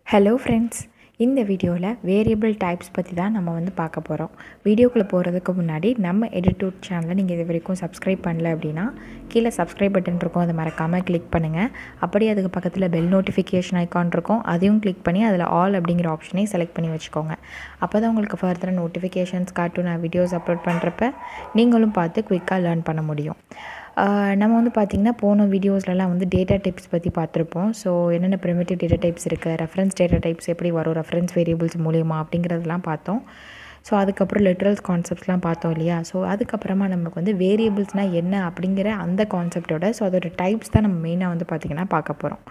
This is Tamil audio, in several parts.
ஹலோ ஃப்ரெண்ட்ஸ் இந்த வீடியோவில் வேரியபிள் டைப்ஸ் பற்றி தான் நம்ம வந்து பார்க்க போகிறோம் வீடியோக்குள்ளே போகிறதுக்கு முன்னாடி நம்ம எடிட்டூட் சேனலை நீங்கள் இது வரைக்கும் சப்ஸ்கிரைப் பண்ணல அப்படின்னா கீழே சப்ஸ்கிரைப் பட்டன் இருக்கும் அதை மறக்காமல் கிளிக் பண்ணுங்கள் அப்படியே அதுக்கு பக்கத்தில் பெல் நோட்டிஃபிகேஷன் ஐக்கான் இருக்கும் அதையும் கிளிக் பண்ணி அதில் ஆல் அப்படிங்கிற ஆப்ஷனையும் செலக்ட் பண்ணி வச்சுக்கோங்க அப்போ தான் உங்களுக்கு ஃபர்தராக நோட்டிஃபிகேஷன்ஸ் காட்டும் நான் வீடியோஸ் அப்லோட் பண்ணுறப்ப நீங்களும் பார்த்து குயிக்காக லேர்ன் பண்ண முடியும் ஆஹ் நம்ம வந்து பார்த்திங்கன்னா போன வீடியோஸ்லலாம் வந்து டேட்டா டைப்ஸ் பற்றி பார்த்துருப்போம் ஸோ என்னென்ன ப்ரிமிட்டிவ் டேட்டா டைப்ஸ் இருக்குது ரெஃபரன்ஸ் டேட்டா டைப்ஸ் எப்படி வரும் ரெஃபரன்ஸ் வேரியபிள்ஸ் மூலியமா அப்படிங்கிறதெல்லாம் பார்த்தோம் ஸோ அதுக்கப்புறம் லிட்ரல்ஸ் கான்செப்ட்ஸ்லாம் பார்த்தோம் இல்லையா ஸோ அதுக்கப்புறமா நமக்கு வந்து வேரியபிள்ஸ்னால் என்ன அப்படிங்கிற அந்த கான்செப்டோட ஸோ அதோட டைப்ஸ் தான் நம்ம மெயினாக வந்து பார்த்திங்கன்னா பார்க்க போகிறோம்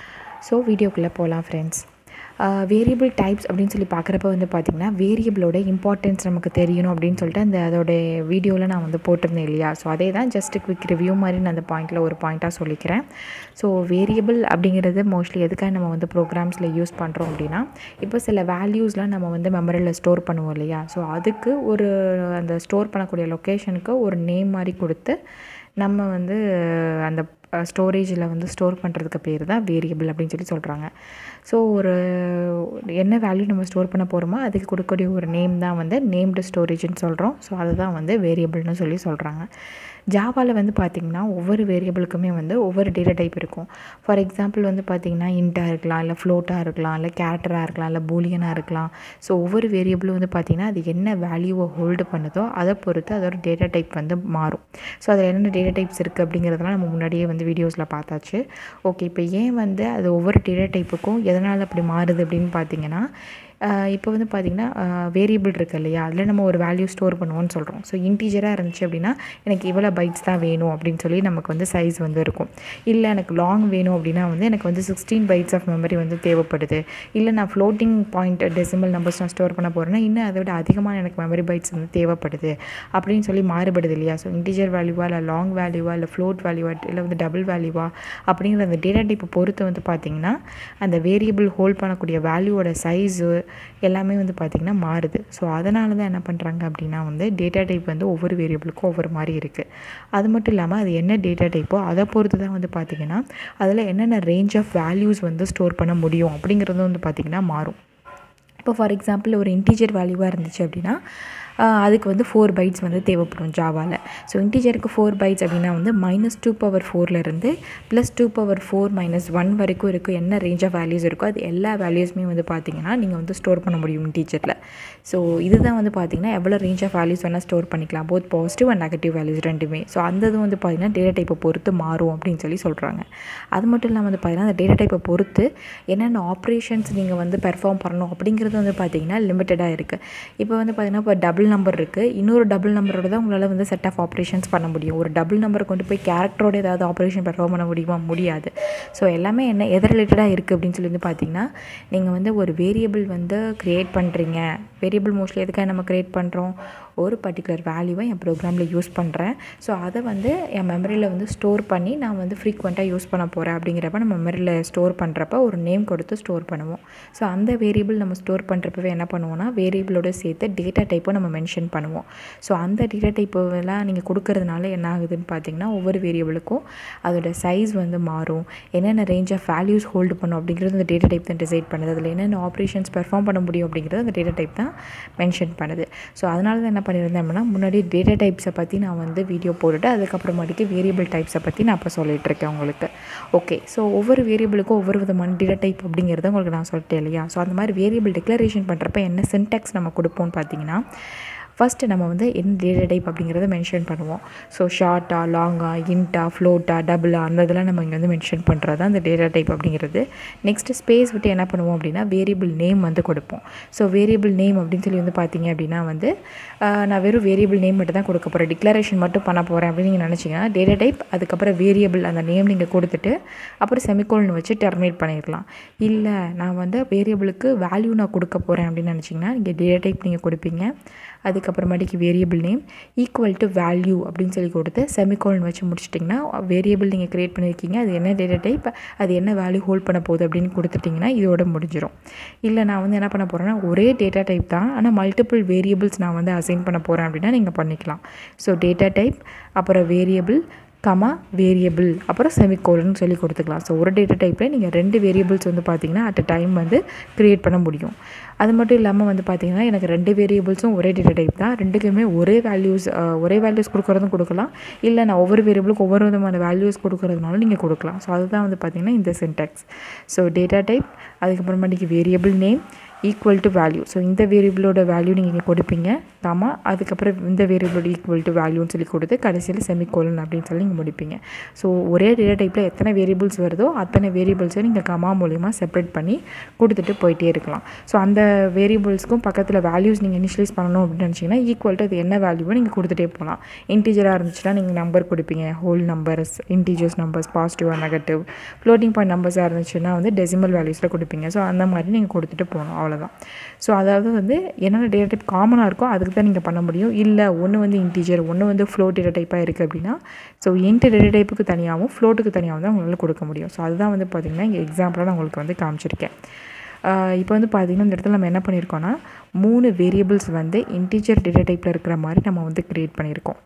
ஸோ வீடியோக்குள்ளே போகலாம் ஃப்ரெண்ட்ஸ் வேரியபிள் டைப்ஸ் அப்படின்னு சொல்லி பார்க்குறப்ப வந்து பார்த்திங்கன்னா வேரியபிளோட இம்பார்ட்டன்ஸ் நமக்கு தெரியணும் அப்படின்னு சொல்லிட்டு அந்த அதோட வீடியோவில் நான் வந்து போட்டிருந்தேன் இல்லையா ஸோ அதே தான் ஜஸ்ட் குவிக் ரிவ்யூ மாதிரி நான் அந்த பாயிண்ட்டில் ஒரு பாயிண்ட்டாக சொல்லிக்கிறேன் ஸோ வேரியபிள் அப்படிங்கிறது மோஸ்ட்லி எதுக்காக நம்ம வந்து ப்ரோக்ராம்ஸில் யூஸ் பண்ணுறோம் அப்படின்னா இப்போ சில வேல்யூஸ்லாம் நம்ம வந்து மெமரியில் ஸ்டோர் பண்ணுவோம் இல்லையா ஸோ அதுக்கு ஒரு அந்த ஸ்டோர் பண்ணக்கூடிய லொக்கேஷனுக்கு ஒரு நேம் மாதிரி கொடுத்து நம்ம வந்து அந்த ஸ்டோரேஜில் வந்து ஸ்டோர் பண்ணுறதுக்கு பேர் தான் வேரியபிள் அப்படின்னு சொல்லி சொல்கிறாங்க ஸோ ஒரு என்ன வேல்யூ நம்ம ஸ்டோர் பண்ண போகிறோமோ அதுக்கு கொடுக்கக்கூடிய ஒரு நேம் தான் வந்து நேம்டு ஸ்டோரேஜ்னு சொல்கிறோம் ஸோ அதுதான் வந்து வேரியபிள்னு சொல்லி சொல்கிறாங்க ஜாவாவில் வந்து பார்த்திங்கன்னா ஒவ்வொரு வேரியபிளுக்குமே வந்து ஒவ்வொரு டேட்டா டைப் இருக்கும் ஃபார் எக்ஸாம்பிள் வந்து பார்த்திங்கன்னா இன்ட்டாக இருக்கலாம் இல்லை ஃப்ளோட்டாக இருக்கலாம் இல்லை கேரக்டராக இருக்கலாம் இல்லை பூலியனாக இருக்கலாம் ஸோ ஒவ்வொரு வேரியபிளும் வந்து பார்த்திங்கன்னா அது என்ன வேல்யூவை ஹோல்டு பண்ணுதோ அதை பொறுத்து அதோட டேட்டா டைப் வந்து மாறும் ஸோ அதில் என்னென்ன டேட்டா டைப்ஸ் இருக்குது அப்படிங்கிறதெல்லாம் நம்ம முன்னாடியே வந்து வீடியோஸில் பார்த்தாச்சு ஓகே இப்போ ஏன் வந்து அது ஒவ்வொரு டேட்டா டைப்புக்கும் எதனால் அப்படி மாறுது அப்படின்னு பார்த்தீங்கன்னா இப்போ வந்து பார்த்திங்கன்னா வேரியபிள் இருக்குது இல்லையா அதில் நம்ம ஒரு வேல்யூ ஸ்டோர் பண்ணுவோம்னு சொல்கிறோம் ஸோ இன்டீஜராக இருந்துச்சு அப்படின்னா எனக்கு இவ்வளோ பைட்ஸ் தான் வேணும் அப்படின்னு சொல்லி நமக்கு வந்து சைஸ் வந்து இருக்கும் இல்லை எனக்கு லாங் வேணும் அப்படின்னா வந்து எனக்கு வந்து சிக்ஸ்டீன் பைட்ஸ் ஆஃப் மெமரி வந்து தேவைப்படுது இல்லை நான் ஃப்ளோட்டிங் பாயிண்ட் டெசிமல் நம்பர்ஸ் நான் ஸ்டோர் பண்ண போகிறேன்னா இன்னும் அதை விட அதிகமான எனக்கு மெமரி பைட்ஸ் வந்து தேவைப்படுது அப்படின்னு சொல்லி மாறுபடுது இல்லையா ஸோ இன்டீஜர் வேல்யூவா இல்லை லாங் வேல்யூவா இல்லை ஃப்ளோட் வேல்யூவா இல்லை வந்து டபுள் வேல்யூவா அப்படிங்கிற அந்த டேட்டா டைப்பை பொறுத்து வந்து பார்த்திங்கன்னா அந்த வேரியபிள் ஹோல்ட் பண்ணக்கூடிய வேல்யூவோட சைஸு எல்லாமே வந்து பார்த்திங்கன்னா மாறுது ஸோ அதனால தான் என்ன பண்ணுறாங்க அப்படின்னா வந்து டேட்டா டைப் வந்து ஒவ்வொரு வேரியபிளுக்கும் ஒவ்வொரு மாதிரி இருக்குது அது மட்டும் இல்லாமல் அது என்ன டேட்டா டைப்போ அதை பொறுத்து தான் வந்து பார்த்திங்கன்னா அதில் என்னென்ன ரேஞ்ச் ஆஃப் வேல்யூஸ் வந்து ஸ்டோர் பண்ண முடியும் அப்படிங்கிறது வந்து பார்த்திங்கன்னா மாறும் இப்போ ஃபார் எக்ஸாம்பிள் ஒரு இன்டீஜர் வேல்யூவாக இருந்துச்சு அப்படின்னா அதுக்கு வந்து ஃபோர் பைட்ஸ் வந்து தேவைப்படும் ஜாவாவில் ஸோ இன்டீஜருக்கு ஃபோர் பைட்ஸ் அப்படின்னா வந்து மைனஸ் டூ பவர் ஃபோர்லேருந்து plus two power four minus one வரைக்கும் இருக்கும் என்ன ரேஞ்ச் ஆஃப் வேல்யூஸ் இருக்கோ அது எல்லா வேல்யூஸுமே வந்து பார்த்தீங்கன்னா நீங்கள் வந்து ஸ்டோர் பண்ண முடியும் இன்டீஜரில் ஸோ இதுதான் வந்து பார்த்தீங்கன்னா எவ்வளோ ரேஞ்ச் ஆஃப் வேல்யூஸ் வேணால் ஸ்டோர் பண்ணிக்கலாம் both positive and negative values ரெண்டுமே ஸோ அந்த இது வந்து பார்த்தீங்கன்னா டேட்டா டைப்பை பொறுத்து மாறும் அப்படின்னு சொல்லி சொல்கிறாங்க அது மட்டும் இல்லாமல் வந்து பார்த்தீங்கன்னா அந்த டேட்டா டைப்பை பொறுத்து என்னென்ன ஆப்ரேஷன்ஸ் நீங்கள் வந்து பெர்ஃபார்ம் பண்ணணும் அப்படிங்கிறது வந்து பார்த்தீங்கன்னா லிமிட்டடாக இருக்குது இப்போ வந்து பார்த்தீங்கன்னா இப்போ டபுள் டபுள் நம்பர் இருக்குது இன்னொரு டபுள் நம்பரோட தான் உங்களால் வந்து செட் ஆஃப் ஆப்ரேஷன்ஸ் பண்ண முடியும் ஒரு டபுள் நம்பரை கொண்டு போய் கேரக்டரோட ஏதாவது ஆப்ரேஷன் பெர்ஃபார்ம் பண்ண முடியுமா முடியாது ஸோ எல்லாமே என்ன எது ரிலேட்டடாக இருக்குது அப்படின்னு சொல்லி வந்து பார்த்தீங்கன்னா நீங்கள் வந்து ஒரு வேரியபிள் வந்து க்ரியேட் பண்ணுறீங்க வேரியபிள் மோஸ்ட்லி எதுக்காக நம்ம க்ரியேட் பண்ணுறோம் ஒரு பர்டிகுலர் வேல்யூவை என் ப்ரோக்ராமில் யூஸ் பண்ணுறேன் ஸோ அதை வந்து என் மெமரியில் வந்து ஸ்டோர் பண்ணி நான் வந்து ஃப்ரீக்வெண்ட்டாக யூஸ் பண்ண போகிறேன் அப்படிங்கிறப்ப நம்ம மெமரியில் ஸ்டோர் பண்ணுறப்ப ஒரு நேம் கொடுத்து ஸ்டோர் பண்ணுவோம் ஸோ அந்த வேரியபிள் நம்ம ஸ்டோர் பண்ணுறப்பவே என்ன பண்ணுவோம்னா வேரியபிளோட சேர்த்து டேட்டா டைப்பை நம்ம மென்ஷன் பண்ணுவோம் ஸோ அந்த டேட்டா டைப்பெல்லாம் நீங்கள் கொடுக்கறதுனால என்ன ஆகுதுன்னு பார்த்தீங்கன்னா ஒவ்வொரு வேரியபிளுக்கும் அதோட சைஸ் வந்து மாறும் என்னென்ன ரேஞ்ச் ஆஃப் வேல்யூஸ் ஹோல்டு பண்ணும் அப்படிங்கிறது அந்த டேட்டா டைப் தான் டிசைட் பண்ணுது அதில் என்னென்ன ஆப்ரேஷன்ஸ் பெர்ஃபார்ம் பண்ண முடியும் அப்படிங்கிறது அந்த டேட்டா டைப் தான் மென்ஷன் பண்ணுது ஸோ அதனால தான் என்ன பண்ணியிருந்தேன் அப்படின்னா முன்னாடி டேட்டா டைப்ஸை பற்றி நான் வந்து வீடியோ போட்டுட்டு அதுக்கப்புறமாட்டிக்கு வேரியபிள் டைப்ஸை பற்றி நான் இப்போ சொல்லிகிட்டு இருக்கேன் உங்களுக்கு ஓகே ஸோ ஒவ்வொரு வேரியபிளுக்கும் ஒவ்வொரு விதமான டேட்டா டைப் அப்படிங்கிறத உங்களுக்கு நான் சொல்லிட்டேன் இல்லையா ஸோ அந்த மாதிரி வேரியபிள் டிக்ளரேஷன் பண்ணுறப்ப என்ன சின்டெக்ஸ் நம்ம கொடுப்போம்னு பார்த்தீங்கன்னா ஃபஸ்ட்டு நம்ம வந்து என்ன டேட்டா டைப் அப்படிங்கிறத மென்ஷன் பண்ணுவோம் ஸோ ஷார்ட்டா லாங்கா இன்ட்டா ஃப்ளோட்டா டபுளா அந்த இதெல்லாம் நம்ம இங்கே வந்து மென்ஷன் பண்ணுறது தான் அந்த டேட்டா டைப் அப்படிங்கிறது நெக்ஸ்ட்டு ஸ்பேஸ் விட்டு என்ன பண்ணுவோம் அப்படின்னா வேரியபிள் நேம் வந்து கொடுப்போம் ஸோ வேரியபிள் நேம் அப்படின்னு சொல்லி வந்து பார்த்தீங்க அப்படின்னா வந்து நான் வெறும் வேரியபிள் நேம் மட்டும் தான் கொடுக்க போகிறேன் டிக்ளரேஷன் மட்டும் பண்ண போகிறேன் அப்படின்னு நீங்கள் நினச்சிங்கன்னா டேட்டா டைப் அதுக்கப்புறம் வேரியபிள் அந்த நேம் நீங்கள் கொடுத்துட்டு அப்புறம் செமிகோல்னு வச்சு டெர்மினேட் பண்ணிடலாம் இல்லை நான் வந்து வேரியபிளுக்கு வேல்யூ நான் கொடுக்க போகிறேன் அப்படின்னு நினச்சிங்கன்னா நீங்கள் டேட்டா டைப் நீங்கள் கொடுப்பீங்க அதுக்கப்புறமாட்டிக்கு variable name equal to value அப்படின்னு சொல்லி கொடுத்து செமிகோல்னு வச்சு முடிச்சிட்டிங்கன்னா வேரியபிள் நீங்கள் க்ரியேட் பண்ணியிருக்கீங்க அது என்ன டேட்டா டைப் அது என்ன வேல்யூ ஹோல்ட் பண்ண போகுது அப்படின்னு கொடுத்துட்டிங்கன்னா இதோட முடிஞ்சிடும் இல்லை நான் வந்து என்ன பண்ண போகிறேன்னா ஒரே டேட்டா டைப் தான் ஆனால் மல்டிபிள் வேரியபிள்ஸ் நான் வந்து அசைன் பண்ண போகிறேன் அப்படின்னா நீங்கள் பண்ணிக்கலாம் ஸோ டேட்டா டைப் அப்புறம் வேரியபிள் கமா வேரியபிள் அப்புறம் செமிகோலன் சொல்லி கொடுத்துக்கலாம் ஸோ ஒரு டேட்டா டைப்பில் நீங்கள் ரெண்டு வேரியபிள்ஸ் வந்து பார்த்தீங்கன்னா அட் அ டைம் வந்து க்ரியேட் பண்ண முடியும் அது மட்டும் இல்லாமல் வந்து பார்த்தீங்கன்னா எனக்கு ரெண்டு வேரியபிள்ஸும் ஒரே டேட்டா டைப் தான் ரெண்டுக்குமே ஒரே வேல்யூஸ் ஒரே வேல்யூஸ் கொடுக்குறதும் கொடுக்கலாம் இல்லை நான் ஒவ்வொரு வேரியபிளுக்கு ஒவ்வொரு விதமான வேல்யூஸ் கொடுக்குறதுனாலும் நீங்கள் கொடுக்கலாம் ஸோ அதுதான் வந்து பார்த்தீங்கன்னா இந்த சின்டெக்ஸ் ஸோ டேட்டா டைப் அதுக்கப்புறமாட்டிக்கு variable name equal to value so இந்த வேரியபிளோட வேல்யூ நீங்கள் கொடுப்பீங்க தாமா அதுக்கப்புறம் இந்த வேரியபிளோட ஈக்குவல் டு வேல்யூன்னு சொல்லி கொடுத்து கடைசியில் செமிகோலன் அப்படின்னு சொல்லி நீங்கள் முடிப்பீங்க ஸோ ஒரே டேட்டா டைப்பில் எத்தனை வேரியபிள்ஸ் வருதோ அத்தனை வேரியபிள்ஸை நீங்கள் கமா மூலிமா செப்பரேட் பண்ணி கொடுத்துட்டு போயிட்டே இருக்கலாம் ஸோ அந்த வேரியபிள்ஸ்க்கும் பக்கத்தில் வேல்யூஸ் நீங்கள் இனிஷியலைஸ் பண்ணணும் அப்படின்னு நினச்சிங்கன்னா ஈக்குவல் டு அது என்ன வேல்யூவோ நீங்கள் கொடுத்துட்டே போகலாம் இன்டீஜராக இருந்துச்சுன்னா நீங்கள் நம்பர் கொடுப்பீங்க whole numbers integers numbers positive or negative floating point நம்பர்ஸாக இருந்துச்சுன்னா வந்து டெசிமல் வேல்யூஸில் கொடுப்பீங்க ஸோ அந்த மாதிரி நீங்கள் கொடுத்துட்டு போகணும் அவ்வளோதான் ஸோ அதாவது வந்து என்னென்ன டேட்டா டைப் காமனாக இருக்கோ அதுக்கு தான் நீங்கள் பண்ண முடியும் இல்லை ஒன்று வந்து இன்டீஜர் ஒன்று வந்து ஃப்ளோட் டேட்டா டைப்பாக இருக்குது அப்படின்னா ஸோ இன்ட் டேட்டா டைப்புக்கு தனியாகவும் ஃப்ளோட்டுக்கு தனியாகவும் தான் உங்களால் கொடுக்க முடியும் ஸோ அதுதான் வந்து பார்த்திங்கன்னா இங்கே எக்ஸாம்பிளாக நான் உங்களுக்கு வந்து காமிச்சிருக்கேன் இப்போ வந்து பார்த்திங்கன்னா இந்த இடத்துல நம்ம என்ன பண்ணியிருக்கோம்னா மூணு வேரியபிள்ஸ் வந்து இன்டீஜர் டேட்டா டைப்பில் இருக்கிற மாதிரி நம்ம வந்து க்ரியேட் பண்ணியிருக்கோம்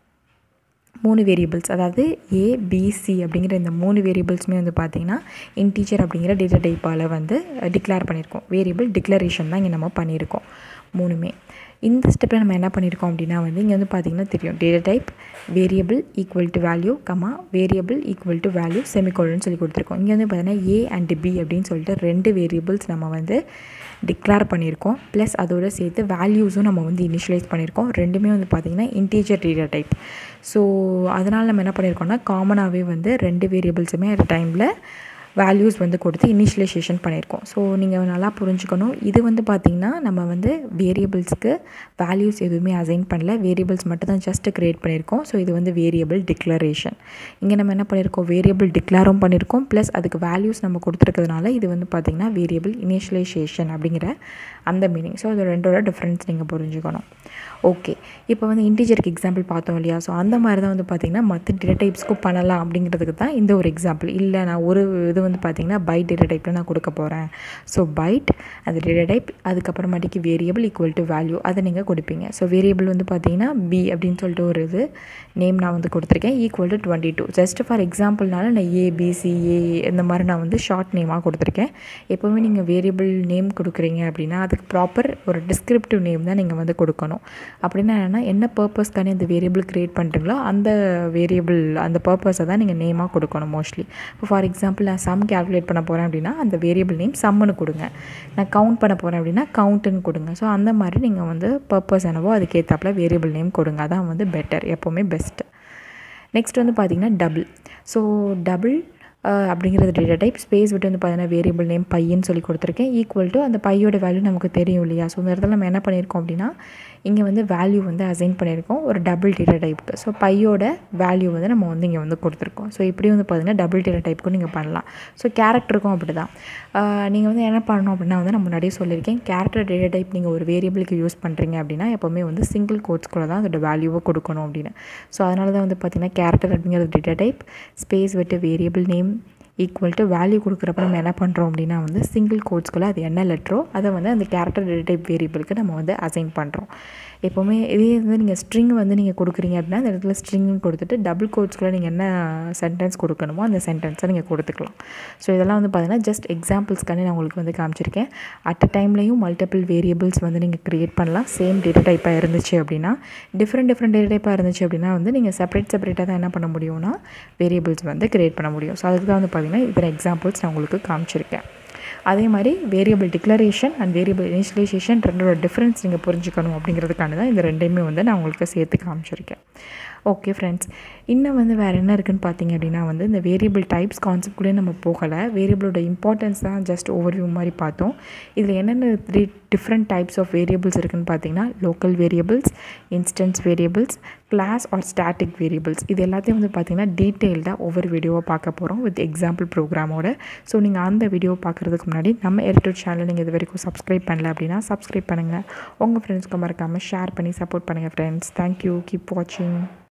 மூணு வேரியபிள்ஸ் அதாவது ஏ பிசி அப்படிங்கிற இந்த மூணு வேரியபிள்ஸுமே வந்து பார்த்திங்கன்னா இன்டீஜர் அப்படிங்கிற டேட்டா டைப்பால் வந்து டிக்ளேர் பண்ணியிருக்கோம் வேரியபிள் டிக்ளரேஷன் தான் இங்கே நம்ம பண்ணியிருக்கோம் மூணுமே இந்த ஸ்டெப்பில் நம்ம என்ன பண்ணியிருக்கோம் அப்படின்னா வந்து இங்கே வந்து பார்த்திங்கன்னா தெரியும் data type variable equal to value comma variable equal to value செமிகோல்னு சொல்லி கொடுத்துருக்கோம் இங்கே வந்து பார்த்திங்கன்னா ஏ அண்ட் பி அப்படின்னு சொல்லிட்டு ரெண்டு வேரியபிள்ஸ் நம்ம வந்து டிக்ளேர் பண்ணியிருக்கோம் ப்ளஸ் அதோடு சேர்த்து வேல்யூஸும் நம்ம வந்து இனிஷியலைஸ் பண்ணியிருக்கோம் ரெண்டுமே வந்து பார்த்திங்கன்னா இன்டீஜர் டேட்டா டைப் ஸோ அதனால் நம்ம என்ன பண்ணியிருக்கோம்னா காமனாகவே வந்து ரெண்டு வேரியபிள்ஸுமே அட் டைமில் வேல்யூஸ் வந்து கொடுத்து இனிஷியலைசேஷன் பண்ணியிருக்கோம் ஸோ நீங்கள் நல்லா புரிஞ்சுக்கணும் இது வந்து பார்த்திங்கன்னா நம்ம வந்து வேரியபிள்ஸ்க்கு வேல்யூஸ் எதுவுமே அசைன் பண்ணல வேரியபிள்ஸ் மட்டும் தான் ஜஸ்ட் க்ரியேட் பண்ணியிருக்கோம் ஸோ இது வந்து வேரியபிள் டிக்ளரேஷன் இங்கே நம்ம என்ன பண்ணியிருக்கோம் வேரியபிள் டிக்ளேரும் பண்ணியிருக்கோம் ப்ளஸ் அதுக்கு வேல்யூஸ் நம்ம கொடுத்துருக்கிறதுனால இது வந்து பார்த்திங்கன்னா வேரியபிள் இனிஷியலைசேஷன் அப்படிங்கிற அந்த மீனிங் ஸோ அது ரெண்டோட டிஃப்ரென்ஸ் நீங்கள் புரிஞ்சுக்கணும் ஓகே இப்போ வந்து இன்டீஜருக்கு எக்ஸாம்பிள் பார்த்தோம் இல்லையா ஸோ அந்த மாதிரி தான் வந்து பார்த்திங்கன்னா மற்ற டேட்டா டைப்ஸ்க்கும் பண்ணலாம் அப்படிங்கிறதுக்கு தான் இந்த ஒரு எக்ஸாம்பிள் இல்லை நான் ஒரு இது வந்து பார்த்திங்கன்னா பைட் டேட்டா டைப்பில் நான் கொடுக்க போகிறேன் ஸோ பைட் அந்த டேட்டா டைப் அதுக்கப்புறமாட்டிக்கு வேரியபிள் ஈக்குவல் டு வேல்யூ அதை நீங்கள் கொடுப்பீங்க ஸோ வேரியபிள் வந்து பார்த்திங்கன்னா பி அப்படின்னு சொல்லிட்டு ஒரு இது நேம் நான் வந்து கொடுத்துருக்கேன் equal to twenty two just for எக்ஸாம்பிள்னால நான் ஏபிசி ஏ இந்த மாதிரி நான் வந்து ஷார்ட் நேமாக கொடுத்துருக்கேன் எப்போவுமே நீங்கள் வேரியபிள் நேம் கொடுக்குறீங்க அப்படின்னா அதுக்கு ப்ராப்பர் ஒரு டிஸ்கிரிப்டிவ் நேம் தான் நீங்கள் வந்து கொடுக்கணும் அப்படின்னா என்னென்னா என்ன பர்பஸ்க்கான இந்த வேரியபிள் க்ரியேட் பண்ணுறீங்களோ அந்த வேரியபிள் அந்த பர்பஸை தான் நீங்கள் நேமாக கொடுக்கணும் மோஸ்ட்லி இப்போ ஃபார் எக்ஸாம்பிள் நான் சம் கேல்குலேட் பண்ண போகிறேன் அப்படின்னா அந்த வேரியபிள் நேம் சம்முன்னு கொடுங்க நான் கவுண்ட் பண்ண போகிறேன் அப்படின்னா கவுண்ட்டுன்னு கொடுங்க ஸோ அந்த மாதிரி நீங்கள் வந்து பர்பஸ் என்னவோ அதுக்கேற்றாப்புல வேரியபிள் நேம் கொடுங்க அதான் வந்து பெட்டர் எப்போவுமே பெஸ்ட்டு நெக்ஸ்ட் வந்து பார்த்திங்கன்னா டபுள் ஸோ டபுள் அப்படிங்கிறது டேட்டா டைப் ஸ்பேஸ் விட்டு வந்து பார்த்தீங்கன்னா வேரியபிள் நேம் பையன்னு சொல்லி கொடுத்துருக்கேன் ஈக்குவல் டு அந்த பையோட வேல்யூ நமக்கு தெரியும் இல்லையா ஸோ இந்த இடத்துல நம்ம என்ன பண்ணியிருக்கோம் அப்படின்னா இங்கே வந்து வேல்யூ வந்து அசைன் பண்ணியிருக்கோம் ஒரு டபுள் டேட்டா டைப்புக்கு ஸோ பையோட வேல்யூ வந்து நம்ம வந்து இங்கே வந்து கொடுத்துருக்கோம் ஸோ இப்படி வந்து பார்த்திங்கன்னா டபுள் டேட்டா டைப்புக்கும் நீங்கள் பண்ணலாம் ஸோ கேரக்டருக்கும் அப்படி தான் நீங்கள் வந்து என்ன பண்ணணும் அப்படின்னா வந்து நான் முன்னாடியே சொல்லியிருக்கேன் கேரக்டர் டேட்டா டைப் நீங்கள் ஒரு வேரியபிளுக்கு யூஸ் பண்ணுறீங்க அப்படின்னா எப்போவுமே வந்து சிங்கிள் கோட்ஸ்குள்ளே தான் அதோட வேல்யூவை கொடுக்கணும் அப்படின்னு ஸோ அதனால தான் வந்து பார்த்திங்கன்னா கேரக்டர் அப்படிங்கிறது டேட்டா டைப் ஸ்பேஸ் விட்டு variable name equal to value கொடுக்குறப்ப நம்ம என்ன பண்ணுறோம் அப்படின்னா வந்து சிங்கிள் கோட்ஸ்குள்ளே அது என்ன லெட்டரோ அதை வந்து அந்த கேரக்டர் டேட்டா டைப் வேரியபிளுக்கு நம்ம வந்து அசைன் பண்ணுறோம் எப்போவுமே இதே வந்து நீங்கள் ஸ்ட்ரிங் வந்து நீங்கள் கொடுக்குறீங்க அப்படின்னா அந்த இடத்துல ஸ்ட்ரிங்னு கொடுத்துட்டு டபுள் கோட்ஸ்குள்ளே நீங்கள் என்ன சென்டென்ஸ் கொடுக்கணுமோ அந்த சென்டென்ஸை நீங்கள் கொடுத்துக்கலாம் ஸோ இதெல்லாம் வந்து பார்த்தீங்கன்னா ஜஸ்ட் எக்ஸாம்பிள்ஸ்க்காண்டி நான் உங்களுக்கு வந்து காமிச்சிருக்கேன் அட் அ டைம்லையும் மல்டிபிள் வேரியபிள்ஸ் வந்து நீங்கள் க்ரியேட் பண்ணலாம் சேம் டேட்டா டைப்பாக இருந்துச்சு அப்படின்னா டிஃப்ரெண்ட் டிஃப்ரெண்ட் டேட்டா டைப்பாக இருந்துச்சு அப்படின்னா வந்து நீங்கள் செப்பரேட் செப்பரேட்டாக தான் என்ன பண்ண முடியும்னா வேரியபிள்ஸ் வந்து க்ரியேட் பண்ண முடியும் ஸோ அதுக்கு தான் வந்து பார்த்திங்கன்னா இத்தனை எக்ஸாம்பிள்ஸ் நான் உங்களுக்கு காமிச்சிருக்கேன் அதே மாதிரி variable declaration and variable initialization ரெண்டோட டிஃப்ரென்ஸ் நீங்கள் புரிஞ்சுக்கணும் அப்படிங்கிறதுக்கான தான் இந்த ரெண்டையுமே வந்து நான் உங்களுக்கு சேர்த்து காமிச்சிருக்கேன் ஓகே ஃப்ரெண்ட்ஸ் இன்னும் வந்து வேறு என்ன இருக்குதுன்னு பார்த்தீங்க அப்படின்னா வந்து இந்த வேரியபிள் டைப்ஸ் கான்செப்ட்குள்ளே நம்ம போகலை வேரியபிளோட இம்பார்ட்டன்ஸ் தான் ஜஸ்ட் ஓவர்வியூ மாதிரி பார்த்தோம் இதில் என்னென்ன three different types of variables இருக்குதுன்னு பார்த்தீங்கன்னா local variables instance variables class or static variables இது எல்லாத்தையும் வந்து பார்த்திங்கன்னா டீட்டெயில்டாக ஒவ்வொரு வீடியோவை பார்க்க போகிறோம் வித் எக்ஸாம்பிள் ப்ரோக்ராமோட ஸோ நீங்கள் அந்த வீடியோ பார்க்குறதுக்கு முன்னாடி நம்ம எரிட்டூட் சேனல் நீங்கள் இது வரைக்கும் சப்ஸ்கிரைப் பண்ணல அப்படின்னா சப்ஸ்கிரைப் பண்ணுங்கள் உங்கள் ஃப்ரெண்ட்ஸ்க்கு மறக்காமல் ஷேர் பண்ணி சப்போர்ட் பண்ணுங்கள் ஃப்ரெண்ட்ஸ் தேங்க்யூ கீப் வாட்சிங்